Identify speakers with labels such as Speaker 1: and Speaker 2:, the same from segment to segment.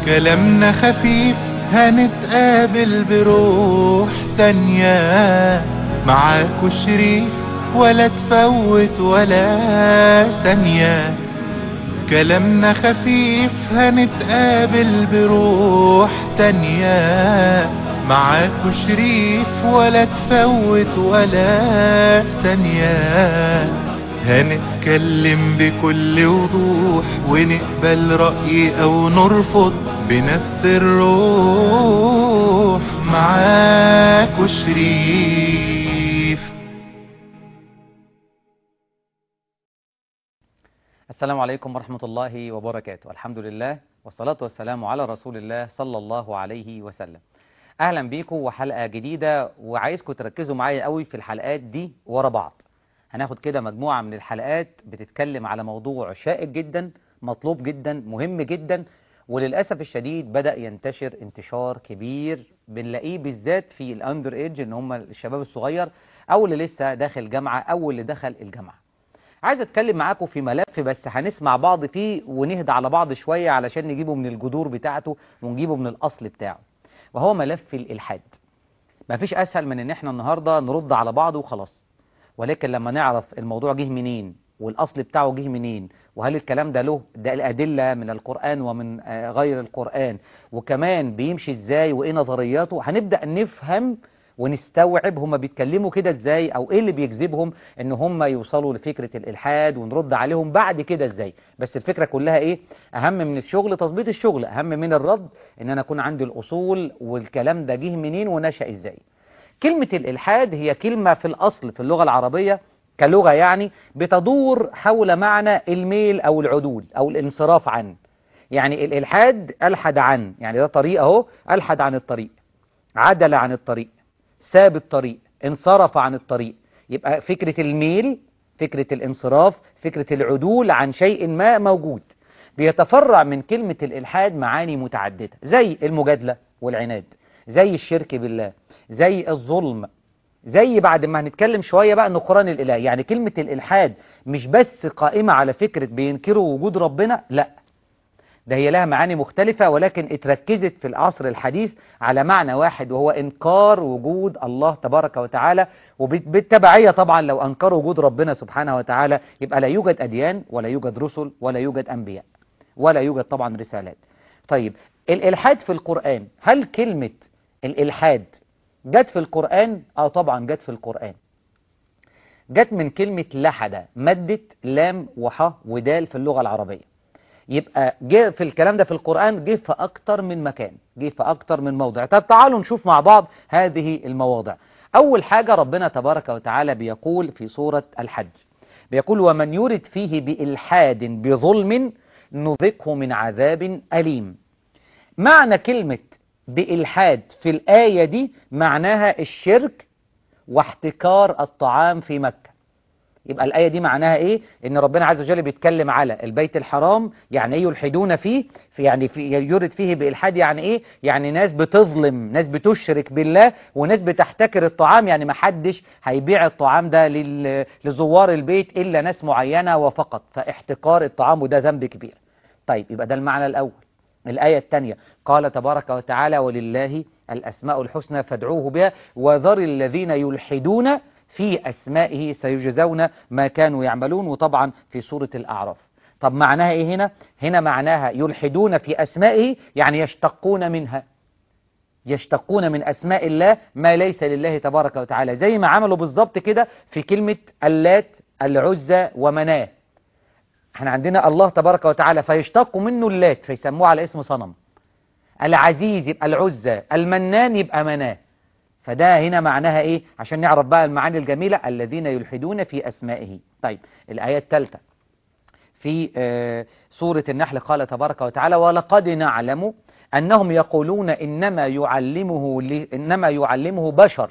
Speaker 1: كلامنا خفيف هنتقابل بروح تانية معاكو شريف ولا تفوت ولا ثانية كلامنا خفيف هنتقابل بروح تانية معاكو شريف ولا تفوت ولا ثانية هنتكلم بكل وضوح ونقبل رأي أو نرفض بنفس الروح معاكو شريف
Speaker 2: السلام عليكم ورحمة الله وبركاته الحمد لله والصلاة والسلام على رسول الله صلى الله عليه وسلم أهلا بيكم وحلقة جديدة وعايزكم تركزوا معايا قوي في الحلقات دي ورا بعض هناخد كده مجموعة من الحلقات بتتكلم على موضوع شائك جدا مطلوب جدا مهم جدا وللأسف الشديد بدأ ينتشر انتشار كبير بنلاقيه بالذات في الأندر ايدج ان هم الشباب الصغير أو اللي لسه داخل جامعة أو اللي دخل الجامعة عايز اتكلم معاكم في ملف بس هنسمع بعض فيه ونهدى على بعض شوية علشان نجيبه من الجذور بتاعته ونجيبه من الأصل بتاعه وهو ملف الإلحاد مفيش أسهل من ان احنا النهاردة نرد على بعض وخلاص ولكن لما نعرف الموضوع جه منين والأصل بتاعه جه منين وهل الكلام ده له ده الأدلة من القرآن ومن غير القرآن وكمان بيمشي ازاي وايه نظرياته هنبدأ نفهم ونستوعب هما بيتكلموا كده ازاي او ايه اللي بيجذبهم ان هما يوصلوا لفكرة الالحاد ونرد عليهم بعد كده ازاي بس الفكرة كلها ايه اهم من الشغل تظبيط الشغل اهم من الرد ان انا اكون عندي الاصول والكلام ده جه منين ونشأ ازاي كلمة الالحاد هي كلمة في الاصل في اللغة العربية كلغة يعني بتدور حول معنى الميل او العدول او الانصراف عن يعني الالحاد الحد عن يعني ده طريق اهو الحد عن الطريق عدل عن الطريق ساب الطريق انصرف عن الطريق يبقى فكرة الميل فكرة الانصراف فكرة العدول عن شيء ما موجود بيتفرع من كلمة الإلحاد معاني متعددة زي المجادلة والعناد زي الشرك بالله زي الظلم زي بعد ما هنتكلم شوية بقى نقران الإله يعني كلمة الإلحاد مش بس قائمة على فكرة بينكروا وجود ربنا لا ده هي لها معاني مختلفة ولكن اتركزت في العصر الحديث على معنى واحد وهو إنكار وجود الله تبارك وتعالى وبالتبعية طبعا لو أنكروا وجود ربنا سبحانه وتعالى يبقى لا يوجد أديان ولا يوجد رسل ولا يوجد أنبياء ولا يوجد طبعا رسالات طيب الإلحاد في القرآن هل كلمة الإلحاد جت في القرآن؟ آه طبعا جت في القرآن جت من كلمة لحد مادة لام وح ودال في اللغة العربية يبقى جه في الكلام ده في القرآن جه في أكتر من مكان جه في أكتر من موضع طب تعالوا نشوف مع بعض هذه المواضع أول حاجة ربنا تبارك وتعالى بيقول في سورة الحج بيقول ومن يرد فيه بإلحاد بظلم نذقه من عذاب أليم معنى كلمة بإلحاد في الآية دي معناها الشرك واحتكار الطعام في مكة يبقى الآية دي معناها إيه؟ إن ربنا عز وجل بيتكلم على البيت الحرام يعني إيه يلحدون فيه في يعني في يرد فيه بإلحاد يعني إيه؟ يعني ناس بتظلم ناس بتشرك بالله وناس بتحتكر الطعام يعني ما حدش هيبيع الطعام ده لزوار البيت إلا ناس معينة وفقط فاحتكار الطعام وده ذنب كبير طيب يبقى ده المعنى الأول الآية الثانية قال تبارك وتعالى ولله الأسماء الحسنى فادعوه بها وذر الذين يلحدون في أسمائه سيجزون ما كانوا يعملون وطبعا في سورة الأعراف طب معناها إيه هنا؟ هنا معناها يلحدون في أسمائه يعني يشتقون منها يشتقون من أسماء الله ما ليس لله تبارك وتعالى زي ما عملوا بالظبط كده في كلمة اللات العزة ومناه احنا عندنا الله تبارك وتعالى فيشتقوا منه اللات فيسموه على اسم صنم العزيز يبقى العزة المنان يبقى مناه فده هنا معناها ايه عشان نعرف بقى المعاني الجميلة الذين يلحدون في أسمائه طيب الآية الثالثة في آه سورة النحل قال تبارك وتعالى ولقد نعلم أنهم يقولون إنما يعلمه إنما يعلمه بشر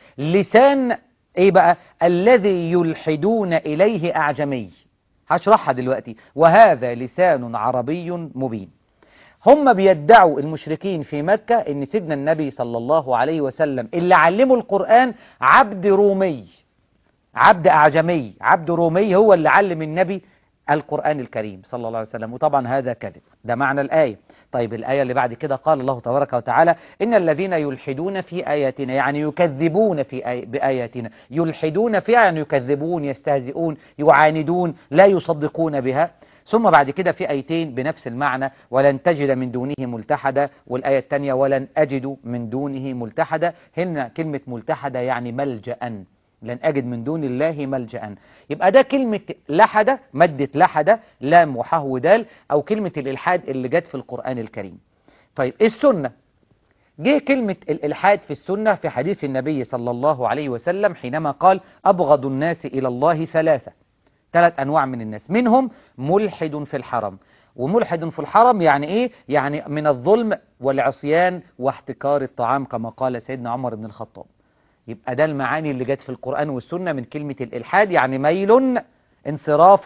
Speaker 2: لسان ايه بقى الذي يلحدون إليه أعجمي هشرحها دلوقتي وهذا لسان عربي مبين هم بيدعوا المشركين في مكة ان سيدنا النبي صلى الله عليه وسلم اللي علمه القرآن عبد رومي عبد أعجمي عبد رومي هو اللي علم النبي القرآن الكريم صلى الله عليه وسلم وطبعا هذا كذب ده معنى الآية طيب الآية اللي بعد كده قال الله تبارك وتعالى إن الذين يلحدون في آياتنا يعني يكذبون في آي... بآياتنا يلحدون فيها يعني يكذبون يستهزئون يعاندون لا يصدقون بها ثم بعد كده في آيتين بنفس المعنى ولن تجد من دونه ملتحدا والآية الثانية ولن أجد من دونه ملتحدا هنا كلمة ملتحدا يعني ملجأ لن أجد من دون الله ملجأ يبقى ده كلمة لحدة مادة لحدة لام وحه ودال أو كلمة الإلحاد اللي جت في القرآن الكريم طيب السنة جه كلمة الإلحاد في السنة في حديث النبي صلى الله عليه وسلم حينما قال أبغض الناس إلى الله ثلاثة ثلاث أنواع من الناس منهم ملحد في الحرم وملحد في الحرم يعني إيه؟ يعني من الظلم والعصيان واحتكار الطعام كما قال سيدنا عمر بن الخطاب يبقى ده المعاني اللي جت في القرآن والسنة من كلمة الإلحاد يعني ميل انصراف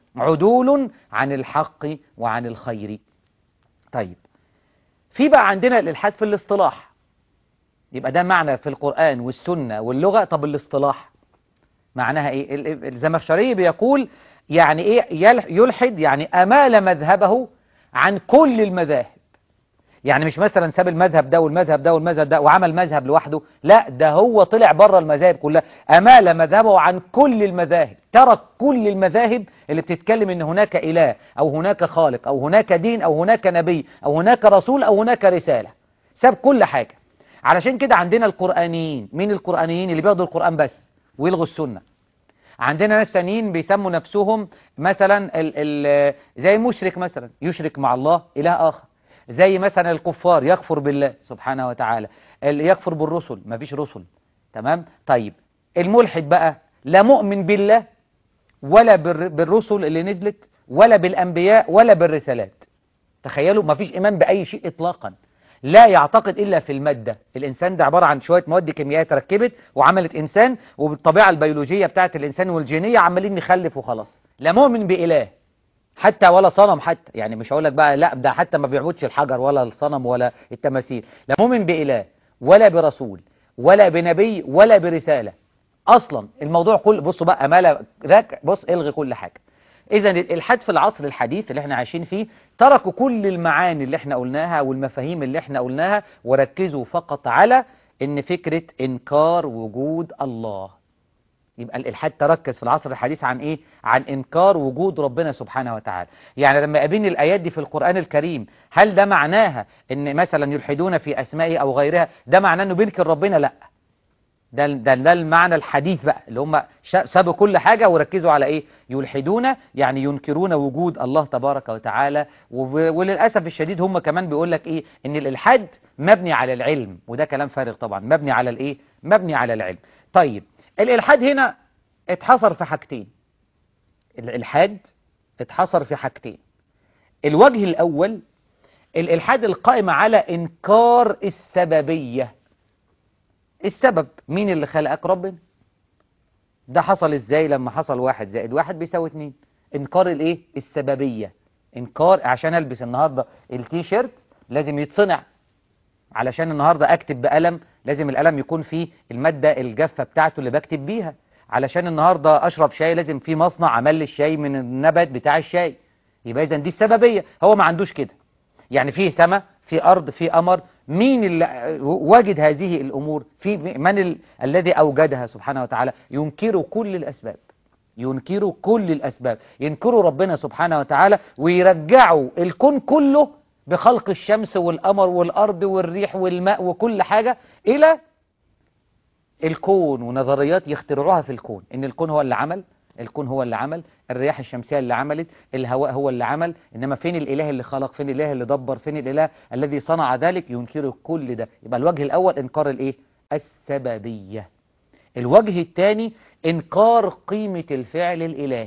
Speaker 2: عدول عن الحق وعن الخير طيب في بقى عندنا الإلحاد في الاصطلاح يبقى ده معنى في القرآن والسنة واللغة طب الاصطلاح معناها ايه الزمخشري بيقول يعني ايه يلحد يعني امال مذهبه عن كل المذاهب يعني مش مثلا ساب المذهب ده والمذهب ده والمذهب ده وعمل مذهب لوحده لا ده هو طلع بره المذاهب كلها امال مذهبه عن كل المذاهب ترك كل المذاهب اللي بتتكلم ان هناك اله او هناك خالق او هناك دين او هناك نبي او هناك رسول او هناك رسالة ساب كل حاجة علشان كده عندنا القرآنيين مين القرآنيين اللي بياخدوا القرآن بس ويلغوا السنة عندنا ناس ثانيين بيسموا نفسهم مثلا ال ال زي مشرك مثلا يشرك مع الله إله آخر زي مثلا الكفار يكفر بالله سبحانه وتعالى يكفر بالرسل ما فيش رسل تمام طيب الملحد بقى لا مؤمن بالله ولا بالرسل اللي نزلت ولا بالأنبياء ولا بالرسالات تخيلوا ما فيش إيمان بأي شيء إطلاقا لا يعتقد إلا في المادة الإنسان ده عبارة عن شوية مواد كيميائية تركبت وعملت إنسان وبالطبيعة البيولوجية بتاعت الإنسان والجينية عمالين نخلف وخلاص لا مؤمن بإله حتى ولا صنم حتى يعني مش هقول لك بقى لا ده حتى ما بيعبدش الحجر ولا الصنم ولا التماثيل لا مؤمن بإله ولا برسول ولا بنبي ولا برسالة أصلا الموضوع كل بصوا بقى أمالة ذاك بص الغي كل حاجة إذا الإلحاد في العصر الحديث اللي احنا عايشين فيه تركوا كل المعاني اللي احنا قلناها والمفاهيم اللي احنا قلناها وركزوا فقط على إن فكرة إنكار وجود الله يبقى الإلحاد تركز في العصر الحديث عن إيه؟ عن إنكار وجود ربنا سبحانه وتعالى يعني لما قابلني الآيات دي في القرآن الكريم هل ده معناها إن مثلا يلحدون في أسمائه أو غيرها ده معناه إنه بينكر ربنا لا ده, ده, ده المعنى الحديث بقى اللي هم سابوا كل حاجة وركزوا على ايه يلحدون يعني ينكرون وجود الله تبارك وتعالى وللأسف الشديد هم كمان بيقول لك ايه ان الالحاد مبني على العلم وده كلام فارغ طبعا مبني على الايه مبني على العلم طيب الالحاد هنا اتحصر في حاجتين الالحاد اتحصر في حاجتين الوجه الاول الالحاد القائم على انكار السببيه السبب مين اللي خلقك ربنا ده حصل ازاي لما حصل واحد زائد واحد بيساوي اتنين انكار الايه السببية انكار عشان البس النهاردة التي شيرت لازم يتصنع علشان النهاردة اكتب بقلم لازم القلم يكون فيه المادة الجافة بتاعته اللي بكتب بيها علشان النهاردة اشرب شاي لازم في مصنع عمل لي الشاي من النبات بتاع الشاي يبقى اذا دي السببية هو ما عندوش كده يعني في سماء في أرض في أمر مين اللي وجد هذه الأمور في من ال... الذي أوجدها سبحانه وتعالى ينكر كل الأسباب ينكروا كل الأسباب ينكروا ربنا سبحانه وتعالى ويرجعوا الكون كله بخلق الشمس والقمر والأرض والريح والماء وكل حاجة إلى الكون ونظريات يخترعوها في الكون إن الكون هو اللي عمل الكون هو اللي عمل الرياح الشمسية اللي عملت الهواء هو اللي عمل إنما فين الإله اللي خلق فين الإله اللي دبر فين الإله الذي صنع ذلك ينكر كل ده يبقى الوجه الأول إنكار الإيه السببية الوجه الثاني إنكار قيمة الفعل الإلهي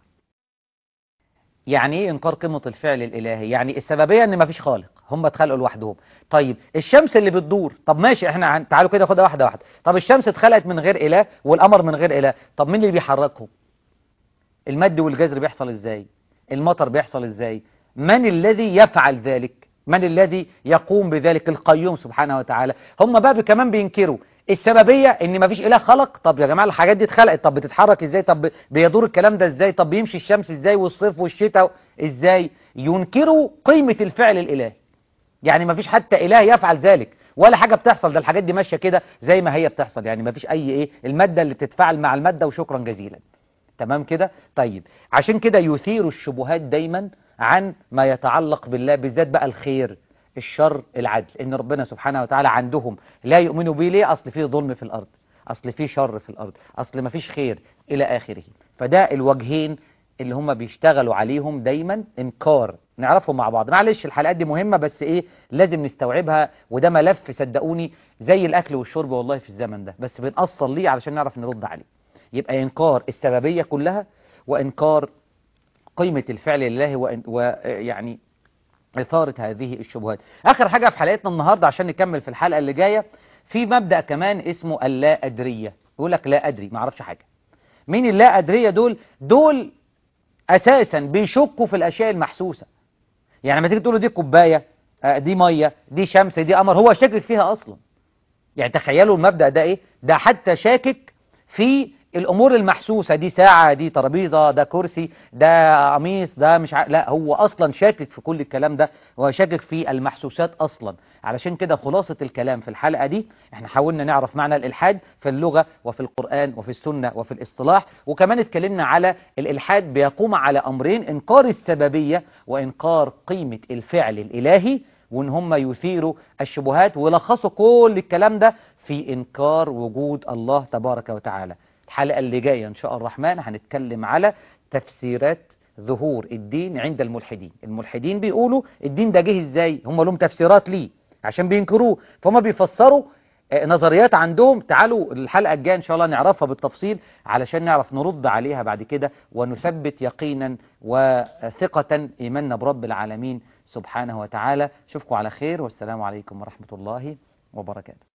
Speaker 2: يعني إيه إنكار قيمة الفعل الإلهي يعني السببية إن مفيش خالق هم اتخلقوا لوحدهم طيب الشمس اللي بتدور طب ماشي احنا عن... تعالوا كده خدها واحدة واحدة طب الشمس اتخلقت من غير إله والقمر من غير إله طب مين اللي بيحركهم المد والجزر بيحصل ازاي المطر بيحصل ازاي من الذي يفعل ذلك من الذي يقوم بذلك القيوم سبحانه وتعالى هم بقى كمان بينكروا السببية ان مفيش اله خلق طب يا جماعة الحاجات دي اتخلقت طب بتتحرك ازاي طب بيدور الكلام ده ازاي طب بيمشي الشمس ازاي والصيف والشتاء ازاي ينكروا قيمة الفعل الالهي يعني مفيش حتى اله يفعل ذلك ولا حاجة بتحصل ده الحاجات دي ماشية كده زي ما هي بتحصل يعني مفيش اي ايه المادة اللي بتتفاعل مع المادة وشكرا جزيلا تمام كده طيب عشان كده يثير الشبهات دايما عن ما يتعلق بالله بالذات بقى الخير الشر العدل ان ربنا سبحانه وتعالى عندهم لا يؤمنوا بيه ليه اصل فيه ظلم في الارض اصل فيه شر في الارض اصل ما فيش خير الى اخره فده الوجهين اللي هم بيشتغلوا عليهم دايما انكار نعرفهم مع بعض معلش الحلقات دي مهمة بس ايه لازم نستوعبها وده ملف صدقوني زي الاكل والشرب والله في الزمن ده بس بنأصل ليه علشان نعرف نرد عليه يبقى انكار السببية كلها وانكار قيمة الفعل لله ويعني إثارة هذه الشبهات آخر حاجة في حلقتنا النهاردة عشان نكمل في الحلقة اللي جاية في مبدأ كمان اسمه اللا أدرية يقول لك لا أدري ما اعرفش حاجة مين اللا أدرية دول دول أساسا بيشكوا في الأشياء المحسوسة يعني لما تيجي تقول له دي كوباية دي مية دي شمس دي قمر هو شاكك فيها أصلا يعني تخيلوا المبدأ ده إيه ده حتى شاكك في الامور المحسوسه دي ساعه دي ترابيزه ده كرسي ده قميص ده مش ع... لا هو اصلا شاكك في كل الكلام ده هو شاكك في المحسوسات اصلا علشان كده خلاصه الكلام في الحلقه دي احنا حاولنا نعرف معنى الالحاد في اللغه وفي القران وفي السنه وفي الاصطلاح وكمان اتكلمنا على الالحاد بيقوم على امرين انكار السببيه وانكار قيمه الفعل الالهي وان هم يثيروا الشبهات ولخصوا كل الكلام ده في انكار وجود الله تبارك وتعالى الحلقة اللي جاية إن شاء الرحمن هنتكلم على تفسيرات ظهور الدين عند الملحدين الملحدين بيقولوا الدين ده جه ازاي هم لهم تفسيرات ليه عشان بينكروه فهم بيفسروا نظريات عندهم تعالوا الحلقة الجاية إن شاء الله نعرفها بالتفصيل علشان نعرف نرد عليها بعد كده ونثبت يقينا وثقة إيماننا برب العالمين سبحانه وتعالى شوفكم على خير والسلام عليكم ورحمة الله وبركاته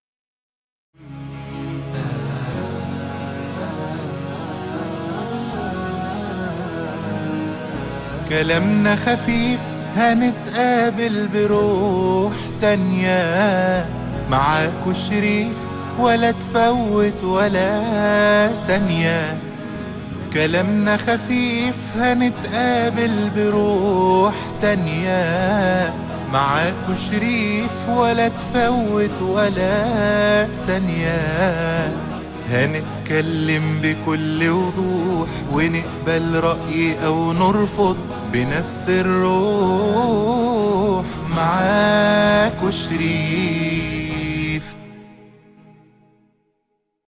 Speaker 1: كلامنا خفيف هنتقابل بروح تانية معاكو شريف ولا تفوت ولا ثانية كلامنا خفيف هنتقابل بروح تانية معاكو شريف ولا تفوت ولا ثانية هنتكلم بكل وضوح ونقبل رأي أو نرفض بنفس الروح معاك شريك